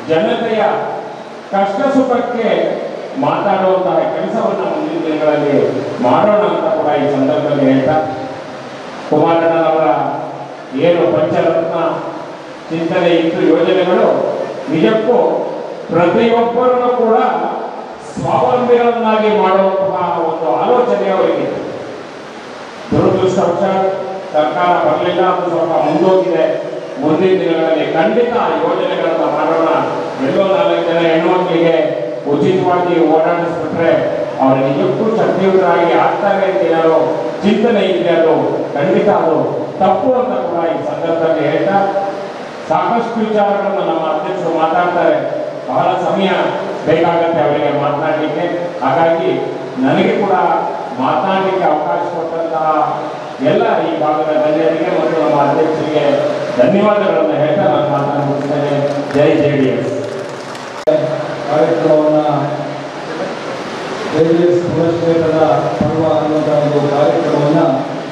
ಜನತೆಯ ಕಷ್ಟ ಸುಖಕ್ಕೆ ಮಾತಾಡುವಂತಹ ಕೆಲಸವನ್ನು ಮುಂದಿನ ದಿನಗಳಲ್ಲಿ ಮಾಡೋಣ ಅಂತ ಕೂಡ ಈ ಸಂದರ್ಭದಲ್ಲಿ ಹೇಳ್ತಾ ಕುಮಾರಣ್ಣನವರ ಏನು ಪಂಚರತ್ನ ಚಿಂತನೆ ಇತ್ತು ಯೋಜನೆಗಳು ನಿಜಕ್ಕೂ ಪ್ರತಿಯೊಬ್ಬರನ್ನು ಕೂಡ ಸ್ವಾವಲಂಬಿಗಳನ್ನಾಗಿ ಮಾಡುವಂತಹ ಒಂದು ಆಲೋಚನೆ ಅವರಿಗಿತ್ತು ದುರದೃಷ್ಟವಶ ಸರ್ಕಾರ ಬರಲಿಲ್ಲ ಅದು ಸ್ವಲ್ಪ ಮುಂದೋಗಿದೆ ಮುಂದಿನ ದಿನಗಳಲ್ಲಿ ಖಂಡಿತ ಆ ಯೋಜನೆಗಳನ್ನ ಮಾಡೋಣ ಎಲ್ಲೋ ನಾಲ್ಕು ಜನ ಹೆಣ್ಮಕ್ಳಿಗೆ ಉಚಿತವಾಗಿ ಓಡಾಡಿಸ್ಬಿಟ್ರೆ ಅವ್ರು ನಿಜಕ್ಕೂ ಶಕ್ತಿಯುತರಾಗಿ ಆಗ್ತಾರೆ ಅಂತ ಏನಾದ್ರು ಚಿಂತನೆ ಇದೆ ಅದು ಖಂಡಿತ ಅದು ತಪ್ಪು ಅಂತ ಕೂಡ ಈ ಸಂದರ್ಭದಲ್ಲಿ ಹೇಳ್ತಾ ಸಾಕಷ್ಟು ವಿಚಾರಗಳನ್ನು ನಮ್ಮ ಅಧ್ಯಕ್ಷರು ಮಾತಾಡ್ತಾರೆ ಬಹಳ ಸಮಯ ಬೇಕಾಗತ್ತೆ ಅವರಿಗೆ ಮಾತನಾಡಲಿಕ್ಕೆ ಹಾಗಾಗಿ ನನಗೆ ಕೂಡ ಮಾತನಾಡಲಿಕ್ಕೆ ಅವಕಾಶ ಕೊಟ್ಟಂತಹ ಎಲ್ಲ ಈ ಭಾಗದ ಗಣ್ಯರಿಗೆ ಮತ್ತು ನಮ್ಮ ಅಧ್ಯಕ್ಷರಿಗೆ ಧನ್ಯವಾದಗಳನ್ನು ಹೇಳ್ತಾ ನಾನು ಮಾತನ್ನು ಮುಗಿಸ್ತೇನೆ ಜೈ ಜೆ ಡಿ ಎಸ್ ಕಾರ್ಯಕ್ರಮವನ್ನು ಜೆ ಡಿ ಎಸ್ ಪುನಶ್ಚೇತನ ಪರ್ವ ಅನ್ನುವಂಥ ಒಂದು ಕಾರ್ಯಕ್ರಮವನ್ನು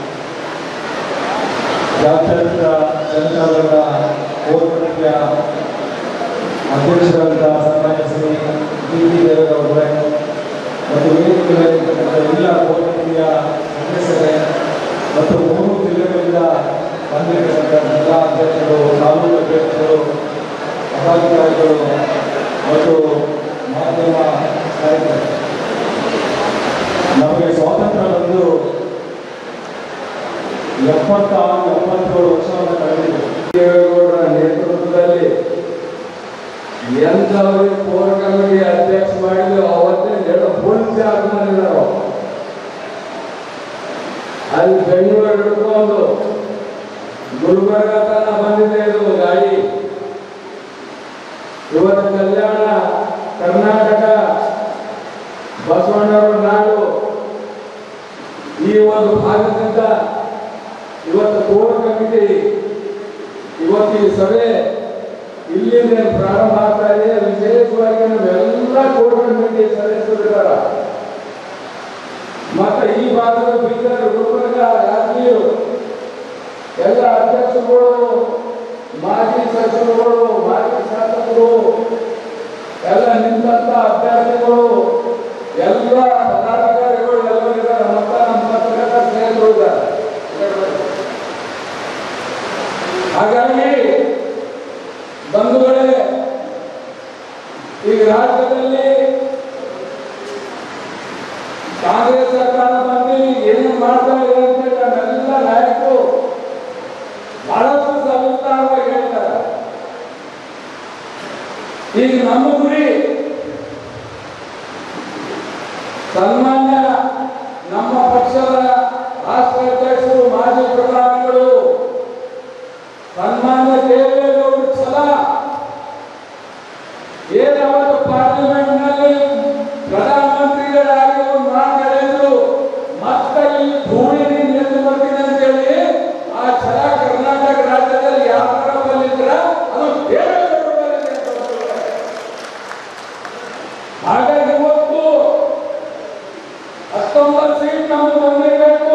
ಜಾತ್ಯತೀತ ಜನತಾದಳದ ಕೋರ್ಪಡೆಯ ಅಧ್ಯಕ್ಷರಾದ ಸನ್ಮಾನ್ಯ ಶ್ರೀ ಡಿ ಟಿ ದೇವೇಗೌಡರೇ ಮತ್ತು ವೇದಿಕೆ ಮೇಲಿರ್ತಕ್ಕಂಥ ಎಲ್ಲ ಕೋರ್ಪಡೆಯ ಸದಸ್ಯರೇ ಮತ್ತು ಮೂರು ಜಿಲ್ಲೆಗಳಿಂದ ಬಂದಿರತಕ್ಕಂಥ ಜಿಲ್ಲಾ ಅಧ್ಯಕ್ಷರು ತಾಲೂಕು ಅಧ್ಯಕ್ಷರು ಪದಾಧಿಕಾರಿಗಳು ಮತ್ತು ಮಾಧ್ಯಮ ನಾಯಕರು ನಮಗೆ ಸ್ವಾತಂತ್ರ್ಯ ಬಂದು ಎಪ್ಪತ್ತಾರು ಎಪ್ಪತ್ತೇಳು ವರ್ಷವನ್ನು ಕಳೆದಿದೆ ದೇವೇಗೌಡರ ನೇತೃತ್ವದಲ್ಲಿ ಎಂಥವ್ರಿಗೆ ಕೋರ್ ಕಮಿಟಿ ಅಧ್ಯಕ್ಷ ಮಾಡಿದ್ರು ಅವತ್ತೇ ಎರಡು ಫುಲ್ ಚಾರ್ಜ್ ಮಾಡಿದ್ರು ಅಲ್ಲಿ ಬೆಂಗಳೂರು ಹಿಡ್ಕೊಂಡು ಗುಲ್ಬರ್ಗ ತನ ಬಂದಿದೆ ಇದು ಗಾಡಿ ಇವತ್ತು ಕಲ್ಯಾಣ ಕರ್ನಾಟಕ ಬಸವಣ್ಣವರ ನಾಡು ಈ ಒಂದು ಭಾಗದಿಂದ ಇವತ್ತು ಕೋರ್ ಕಮಿಟಿ ಇವತ್ತು ಈ ಸಭೆ ಇಲ್ಲಿಂದ ಏನ್ ಪ್ರಾರಂಭ ಆಗ್ತಾ ಇದೆ ವಿಶೇಷವಾಗಿ ನಮ್ಮೆಲ್ಲ ಕೋರ್ ಕಮಿಟಿ ಸದಸ್ಯರಿದ್ದಾರೆ ಮತ್ತೆ ಈ ಭಾಗದ ಬೀದರ್ ಗುಲ್ಬರ್ಗ ಯಾದಗಿರಿ ಎಲ್ಲ ಅಧ್ಯಕ್ಷರುಗಳು ಮಾಜಿ ಸಚಿವರುಗಳು ಮಾಜಿ ಶಾಸಕರು ಎಲ್ಲ ನಿಂತ ಅಭ್ಯರ್ಥಿಗಳು ಎಲ್ಲ ಪದಾಧಿಕಾರಿಗಳು ಎಲ್ಲರೂ ಇದ್ದಾರೆ ಮತ್ತೆ ನಮ್ಮ ಪತ್ರಕರ್ತರ ಸ್ನೇಹಿತರು ಇದ್ದಾರೆ ಹಾಗಾಗಿ ಬಂಧುಗಳೇ ಈಗ ರಾಜ್ಯದಲ್ಲಿ ಕಾಂಗ್ರೆಸ್ ಸರ್ಕಾರ ಬಂದು ಏನು ಮಾಡ್ತಾ ಇದೆ ಅಂತ ನಮ್ಮೆಲ್ಲ ನಾಯಕರು ಬಹಳಷ್ಟು ಸವಿಸ್ತಾರವಾಗಿ ಹೇಳ್ತಾರೆ ಈಗ ನಮ್ಮ ಗುರಿ ಸನ್ಮಾನ್ಯ ನಮ್ಮ ಪಕ್ಷದ ರಾಷ್ಟ್ರ ಅಧ್ಯಕ್ಷರು ಮಾಜಿ ಪ್ರಧಾನಿಗಳು ಸನ್ಮಾನ್ಯ ದೇವೇಗೌಡರ ಛಲ ಏನಾವತ್ತು ಪಾರ್ಲಿಮೆಂಟ್ ನಲ್ಲಿ ಪ್ರಧಾನಮಂತ್ರಿಗಳಾಗಿ ಒಂದು ಮಾತುಗಳಿದ್ರು ಮತ್ತೆ ಈ ಧೂಳಿನ ಎದ್ದು ಬರ್ತೀನಿ ಅಂತೇಳಿ ಆ ಛಲ ಕರ್ನಾಟಕ ರಾಜ್ಯದಲ್ಲಿ ಯಾವ ತರ ಬಂದಿದ್ರ ಅದು ದೇವೇಗೌಡರ ಬಂದಿದೆ ಅಂತ ಹೇಳ್ತಾರೆ. ಹಾಗಾಗಿ ಇವತ್ತು ಹತ್ತೊಂಬತ್ತು ಸೀಟ್ ನಮ್ಗೆ ಬಂದಿರಬೇಕು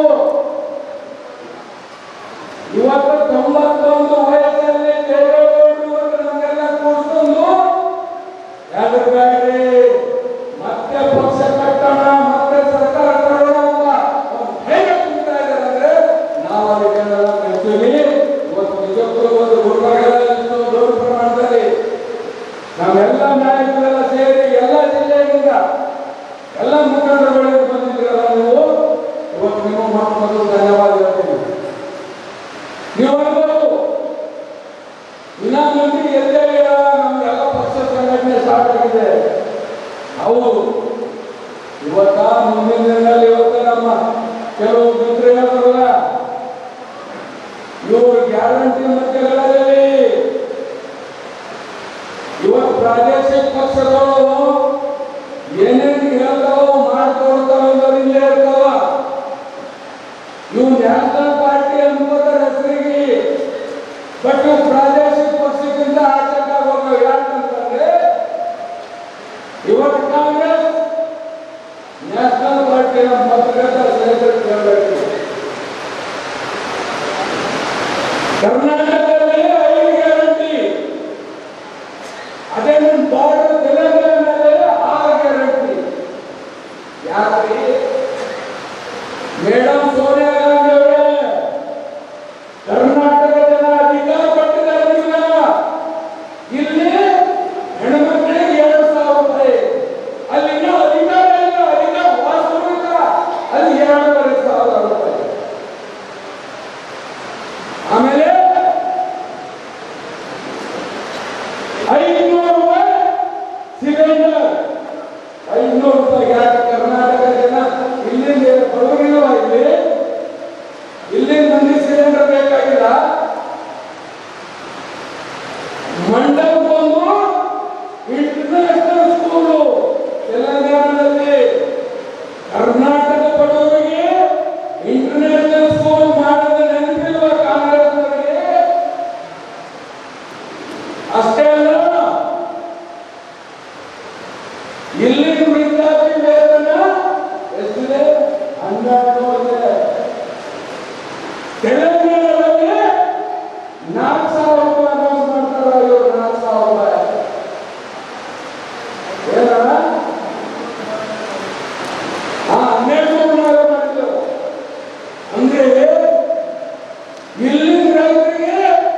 ಇವತ್ತು ತೊಂಬತ್ತೊಂದು ವಯಸ್ಸಲ್ಲಿ ದೇವೇಗೌಡರು ಇವತ್ತು ನಮಗೆಲ್ಲ ಕೂಡಿಸ್ಕೊಂಡು ಯಾವ್ದ್ರ ಬ್ಯಾಡ್ರಿ ಮತ್ತೆ ಪಕ್ಷ ಕಟ್ಟೋಣ ಮತ್ತೆ ಸರ್ಕಾರ ತರೋಣ ಅಂತ ಅವ್ರು ಹೇಗೆ ಕೂಗ್ತಾ ಇದ್ದಾರೆ ಅಂದ್ರೆ ನಾವು ಅದಕ್ಕೆಲ್ಲ ಕಲ್ತೀವಿ ಇವತ್ತು ನಿಜಕ್ಕೂ ಒಂದು ಗುರುಬಾಗಲ ಇಷ್ಟು ದೊಡ್ಡ ಪ್ರಮಾಣದಲ್ಲಿ ನಾವೆಲ್ಲ ನಾಯಕರೆಲ್ಲ ಸೇರಿ ಎಲ್ಲ ಜಿಲ್ಲೆಯಿಂದ ಎಲ್ಲ ಮುಖಂಡರುಗಳಿಗೆ ಬಂದಿದ್ದೀರಲ್ಲ ನೀವು ಇವತ್ತು ನಿಮ್ಮ ಮೊಟ್ಟ ಮೊದಲು ಧನ್ಯವಾದ ಹೇಳ್ತೀನಿ ನೀವು ಅನ್ಬೋದು ಇನ್ನ ಮಂದಿ ಎಲ್ಲೇ ನಮ್ಗೆಲ್ಲ ಪಕ್ಷ ಸಂಘಟನೆ ಸ್ಟಾರ್ಟ್ ಆಗಿದೆ ಹೌದು ಇವತ್ತ ಮುಂದಿನ ದಿನದಲ್ಲಿ ಇವತ್ತು ನಮ್ಮ ಕೆಲವು ಮಿತ್ರ ಹೇಳ್ತಾರಲ್ಲ ಇವರು ಗ್ಯಾರಂಟಿ ಮಧ್ಯಗಳಲ್ಲಿ ಇವತ್ತು ಪ್ರಾದೇಶಿಕ ಪಕ್ಷಗಳು ಏನೇನು ಹೇಳ್ತಾವೋ ಮಾಡ್ಕೊಡ್ತಾವ ಅನ್ನೋದು ಇಲ್ಲೇ ಇರ್ತಾವ ಇವು ನ್ಯಾಷನಲ್ ಪಾರ್ಟಿ ಅನ್ಕೋತಾರೆ ಹೆಸರಿಗೆ ಬಟ್ ಇವು ಪ್ರಾದೇಶಿಕ ಪಕ್ಷಕ್ಕಿಂತ ಆಚೆಗೆ ಹೋಗೋ ಯಾಕಂತಂದ್ರೆ ಇವತ್ತು ಕಾಂಗ್ರೆಸ್ ನ್ಯಾಷನಲ್ ಪಾರ್ಟಿ ನಮ್ಮ ಪತ್ರಕರ್ತರ ಸ್ನೇಹಿತರು ಕೇಳಬೇಕು ಕರ್ನಾಟಕದಲ್ಲಿ ಐದು ಗ್ಯಾರಂಟಿ ಅದೇ ನನ್ನ ಬಾರ್ಡರ್ ತೆಲಂಗಾಣದಲ್ಲಿ ಆರು ಗ್ಯಾರಂಟಿ ಯಾಕ್ರಿ ಮೇಡಮ್ ಸೋನಿಯಾ ಗಾಂಧಿ ಅವರೇ ಕರ್ನಾಟಕ ಜನ ಅಧಿಕಾರ ಕೊಟ್ಟಿದ್ದಾರೆ ಈಗ ಇಲ್ಲಿ ಹೆಣ್ಮಕ್ಳಿಗೆ ಎರಡು ಸಾವಿರ ರೂಪಾಯಿ ಅಲ್ಲಿ ಇನ್ನೂ ಅಧಿಕಾರ ಇಲ್ಲ ಅಧಿಕಾರ ವಾಸರು ಇಲ್ಲ ಅಲ್ಲಿ ಎರಡೂವರೆ ಸಾವಿರ ರೂಪಾಯಿ ಆಮೇಲೆ ಐನೂರು ರೂಪಾಯಿ ಸಿಲಿಂಡರ್ ಐನೂರು ರೂಪಾಯಿ ಯಾಕೆ ಕರ್ನಾಟಕ ಜನ ಇಲ್ಲಿಂದ ಬಡವರಿಲ್ವಾ ಇಲ್ಲಿ ಇಲ್ಲಿಂದ ಮಂದಿ ಸಿಲಿಂಡರ್ ಬೇಕಾಗಿಲ್ಲ ಮಂಡಲಕ್ಕೊಂದು ಇಂಟರ್ನ್ಯಾಷನಲ್ ಸ್ಕೂಲು ತೆಲಂಗಾಣದಲ್ಲಿ ಕರ್ನಾಟಕ ಬಡವರಿಗೆ ಇಂಟರ್ನ್ಯಾಷನಲ್ ಸ್ಕೂಲ್ ಮಾಡದ ನೆನಪಿಲ್ವ ಕಾಂಗ್ರೆಸ್ನವರಿಗೆ ಅಷ್ಟೇ ಅಲ್ಲ ಇಲ್ಲಿ ವೃದ್ಧಾಪ್ಯ ವೇತನ ಎಷ್ಟಿದೆ ಹನ್ನೆರಡು ಇದೆ ತೆಲಂಗಾಣದಲ್ಲಿ ನಾಲ್ಕು ಸಾವಿರ ರೂಪಾಯಿ ಅನೌನ್ಸ್ ಮಾಡ್ತಾರ ಇವರು ನಾಲ್ಕು ಸಾವಿರ ರೂಪಾಯಿ ಏನಣ್ಣ ಹಾ ಹನ್ನೆರಡು ಸಾವಿರ ಮಾಡಿದ್ರು ಅಂದ್ರೆ ಇಲ್ಲಿ ರೈತರಿಗೆ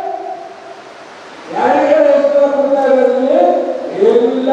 ಯಾರಿಗಾರ ಎಷ್ಟು ಕೊಡ್ತಾ ಇರೋದ್ರಲ್ಲಿ ಏನಿಲ್ಲ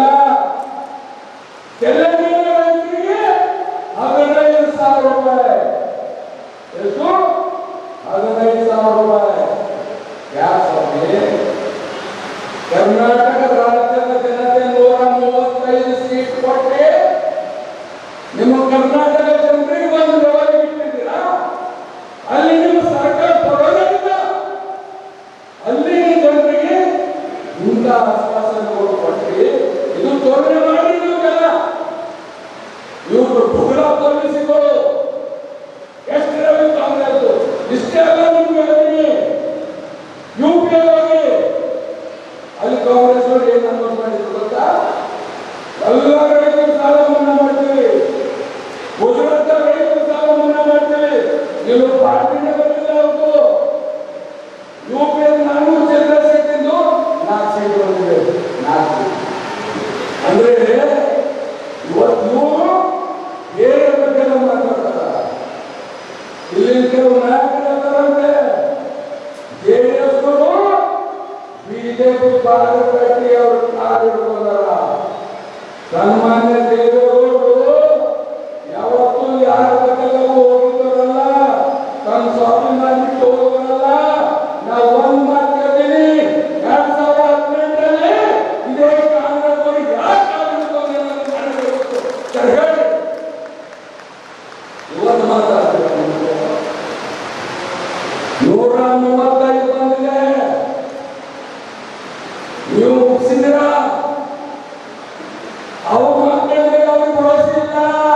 ತೆಲಂಗಾಣ ರೈತರಿಗೆ ಹದಿನೈದು ಸಾವಿರ ರೂಪಾಯಿ ಎಷ್ಟು ಹದಿನೈದು ಸಾವಿರ ರೂಪಾಯಿ ಯಾಕೆ ಸ್ವಾಮಿ ಕರ್ನಾಟಕ ರಾಜ್ಯದ ಜನತೆ ನೂರ ಮೂವತ್ತೈದು ಸೀಟ್ ಕೊಟ್ಟೆ ನಿಮ್ಮ ಕರ್ನಾಟಕ ಜನರಿಗೆ ಒಂದು ಲೆವೆಲ್ ಇಟ್ಟಿದ್ದೀರಾ ಅಲ್ಲಿ ನಿಮ್ಮ ಸರ್ಕಾರ ಕೊಡೋದಿಲ್ಲ ಅಲ್ಲಿ ಜನರಿಗೆ ಇಂಥ ಆಶ್ವಾಸನೆಗಳು ಕೊಟ್ಟು ಇದು ತೋರಣೆ ಮಾಡಿ ನೀವೆಲ್ಲ ಇವರು ಬುಗುಳ ಪೊಲೀಸಿಗಳು ಎಷ್ಟು ರವಿ ಕಾಂಗ್ರೆಸ್ ಇಷ್ಟೇ ಅಲ್ಲ ನಿಮ್ಗೆ ಹೇಳ್ತೀನಿ ಯು ಪಿ ಹೋಗಿ ಅಲ್ಲಿ ಕಾಂಗ್ರೆಸ್ ಅವರು ಏನು ಅನೌನ್ಸ್ ಮಾಡಿದ್ರು ಗೊತ್ತಾ ಎಲ್ಲ ರೈತರ ಸಾಲ ಮನ್ನಾ ಮಾಡ್ತೀವಿ ಗುಜರಾತ್ ರೈತರ ಸಾಲ ಮನ್ನಾ ಮಾಡ್ತೀವಿ ನೀವು ಪಾರ್ಟಿನೇ ಬಂದಿಲ್ಲ ಅವತ್ತು ಯು ಪಿ ನಾನೂರು ಚಿಲ್ಲರೆ ಸೀಟಿಂದು ನಾಲ್ಕು ಸೀಟ್ ಬಂದಿದೆ ನಾಲ್ಕು ಅಂದ್ರೆ ಇವತ್ತು ಇವರು ಬೇರೆ ಬಗ್ಗೆ ಮಾತಾಡ್ತಾರ ಇಲ್ಲಿ ಕೆಲವು ನಾಯಕರು ಹೇಳ್ತಾರಂತೆ ಜೆಡಿಎಸ್ನವರು ಬಿಜೆಪಿ ಬಾಗಲಪೇಟೆ ಅವರು ಕಾಲು ಹಿಡ್ಕೊಂಡಾರ ಸನ್ಮಾನ್ಯ ದೇವೇಗೌಡರು ಯಾವತ್ತೂ ಯಾರ ಬೇಕೆಲ್ಲ ಹೋಗಿದ್ದಾರಲ್ಲ ತನ್ನ ಸ್ವಾಭಿಮಾನ ಬಿಟ್ಟು ಹೋಗೋರಲ್ಲ ನಾವು ಒಂದ್ ಮಾತು ಕೇಳ್ತೀನಿ ಎರಡ್ ಸಾವಿರದ ಹದಿನೆಂಟರಲ್ಲಿ ಇದೇ ಕಾಂಗ್ರೆಸ್ ಅವರು ಯಾಕೆ ಕಾಲು ಹಿಡ್ಕೊಂಡ್ರು ಅನ್ನೋದು ನನಗೆ ಗೊತ್ತು. ಸರ್ ಹೇಳಿ ಇವತ್ತು ಮಾತಾಡ್ಬೇಕು ನೂರ ಮೂವತ್ತೈದು ಬಂದಿದೆ ನೀವು ಮುಗಿಸಿದಿರ ಅವ್ರ ಮಕ್ಕಳಿಗೆ ಅವ್ರಿಗೆ ಬಳಸಿಲ್ಲ